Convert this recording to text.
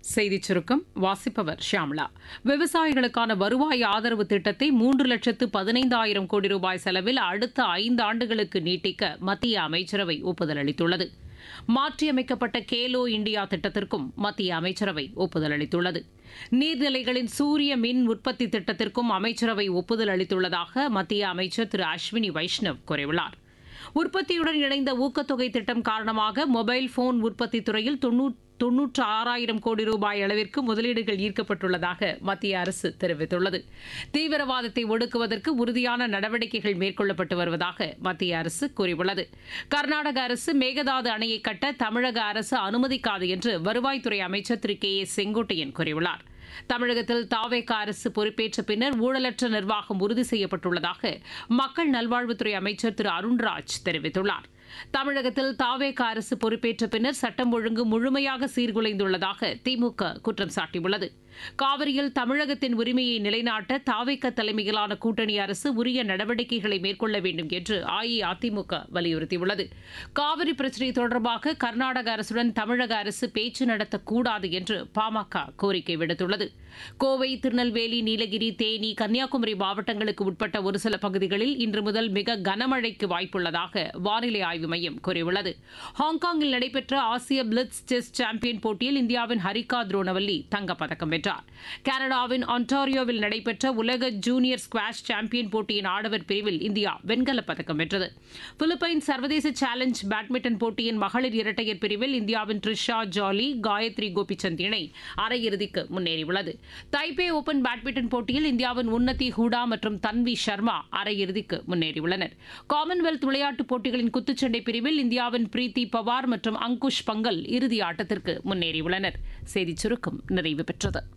செய்திச் சுருக்கம் வாசிப்பவர் ஷியாம்லா விவசாயிகளுக்கான வருவாய் ஆதரவு திட்டத்தை மூன்று லட்சத்து பதினைந்தாயிரம் கோடி ரூபாய் செலவில் அடுத்த ஐந்து ஆண்டுகளுக்கு நீட்டிக்க மத்திய அமைச்சரவை ஒப்புதல் அளித்துள்ளது மாற்றியமைக்கப்பட்ட கேலோ இந்தியா திட்டத்திற்கும் மத்திய அமைச்சரவை ஒப்புதல் அளித்துள்ளது நீர்நிலைகளின் சூரிய மின் உற்பத்தி திட்டத்திற்கும் அமைச்சரவை ஒப்புதல் அளித்துள்ளதாக மத்திய அமைச்சர் திரு அஸ்வினி வைஷ்ணவ் கூறியுள்ளார் உற்பத்தியுடன் இணைந்த ஊக்கத்தொகை திட்டம் காரணமாக மொபைல் போன் உற்பத்தி துறையில் தொன்னூற்று ஆறாயிரம் கோடி ரூபாய் அளவிற்கு முதலீடுகள் ஈர்க்கப்பட்டுள்ளதாக மத்திய அரசு தெரிவித்துள்ளது தீவிரவாதத்தை ஒடுக்குவதற்கு உறுதியான நடவடிக்கைகள் மேற்கொள்ளப்பட்டு வருவதாக மத்திய அரசு கூறியுள்ளது கர்நாடக அரசு மேகதாது அணையை கட்ட தமிழக அரசு அனுமதிக்காது என்று வருவாய்த்துறை அமைச்சர் திரு கே ஏ செங்கோட்டையன் கூறியுள்ளார் தமிழகத்தில் தாவேக அரசு பொறுப்பேற்ற பின்னர் ஊழலற்ற நிர்வாகம் உறுதி செய்யப்பட்டுள்ளதாக மக்கள் நல்வாழ்வுத்துறை அமைச்சர் திரு அருண்ராஜ் தெரிவித்துள்ளார் தமிழகத்தில் தாவேக அரசு பொறுப்பேற்ற பின்னர் சட்டம் ஒழுங்கு முழுமையாக சீர்குலைந்துள்ளதாக திமுக குற்றம் சாட்டியுள்ளது காவிரியில் தமிழகத்தின் உரிமையை நிலைநாட்ட தாவேக தலைமையிலான கூட்டணி அரசு உரிய நடவடிக்கைகளை மேற்கொள்ள வேண்டும் என்று அஇஅதிமுக வலியுறுத்தியுள்ளது காவிரி பிரச்சினை தொடர்பாக கர்நாடக அரசுடன் தமிழக அரசு பேச்சு நடத்தக்கூடாது என்று பாமக கோரிக்கை விடுத்துள்ளது கோவை திருநெல்வேலி நீலகிரி தேனி கன்னியாகுமரி மாவட்டங்களுக்கு உட்பட்ட ஒரு சில பகுதிகளில் இன்று முதல் மிக கனமழைக்கு வாய்ப்புள்ளதாக வானிலை ஆய்வு மையம் கூறியுள்ளது ஹாங்காங்கில் நடைபெற்ற ஆசிய பிளிட்ஸ் செஸ் சாம்பியன் போட்டியில் இந்தியாவின் ஹரிகா துரோனவல்லி தங்கப்பதக்கம் வென்றார் கனடாவின் ஆன்டாரியோவில் நடைபெற்ற உலக ஜூனியர் ஸ்குவாஷ் சாம்பியன் போட்டியின் ஆடவர் பிரிவில் இந்தியா வெண்கலப் பதக்கம் வென்றது பிலிப்பைன்ஸ் சர்வதேச சேலஞ்ச் பேட்மிண்டன் போட்டியின் மகளிர் இரட்டையர் பிரிவில் இந்தியாவின் ட்ரிஷா ஜாலி காயத்ரி கோபிச்சந்த் இணை அரையிறுதிக்கு முன்னேறியுள்ளது தைபே ஓபன் பேட்மிண்டன் போட்டியில் இந்தியாவின் உன்னதி ஹூடா மற்றும் தன்வி சர்மா அரையிறுதிக்கு முன்னேறியுள்ளனர் காமன்வெல்த் விளையாட்டுப் போட்டிகளின் குத்துச்சண்டை பிரிவில் இந்தியாவின் பிரீத்தி பவார் மற்றும் அங்குஷ் பங்கல் இறுதி ஆட்டத்திற்கு முன்னேறியுள்ளனர் செய்திச் சுருக்கம் நிறைவு பெற்றது